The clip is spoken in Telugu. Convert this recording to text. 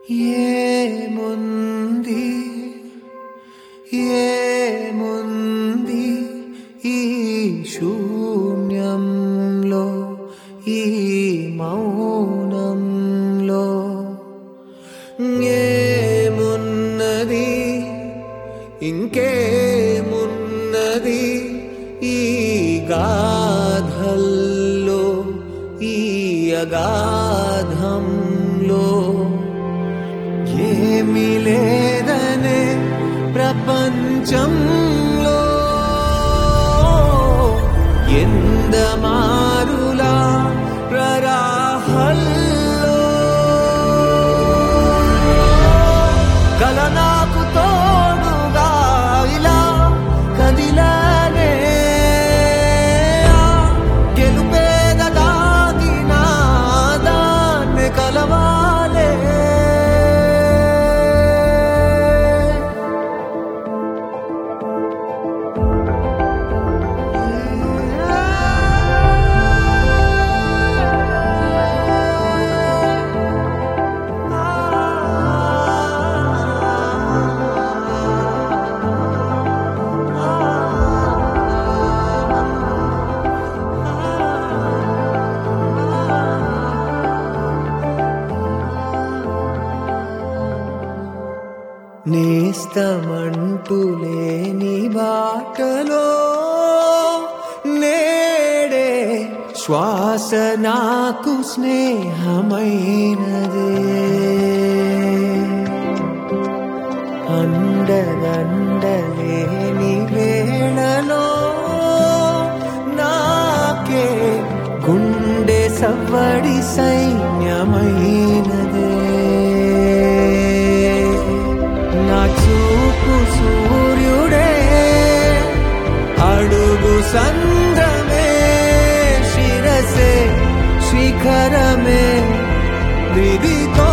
ఏముంది ఏముంది ఈ శూన్యంలో ఈ మౌనంలో ఏమున్నది ఇంకేమున్నది ఈ గాధల్లో ఈ అగాధంలో ఏమి లేదనే ప్రపంచంలో ఎందమారులా ప్రరాహల్లో కల నాకు తోడుగా ఇలా కదిలానే గెలుపేద దాగిన దాన్ని కలవాలే నేస్తమంటూ లేని బాటలో నేడే శ్వాస నాకు స్నేహమైనదే అండదండలేని వేళలో నాకే గుండె సవ్వడి సైన్యమైనదే నా చూపు సూర్యుడే అడుగు సంద్రమే శిరసే శిఖరమే విధితో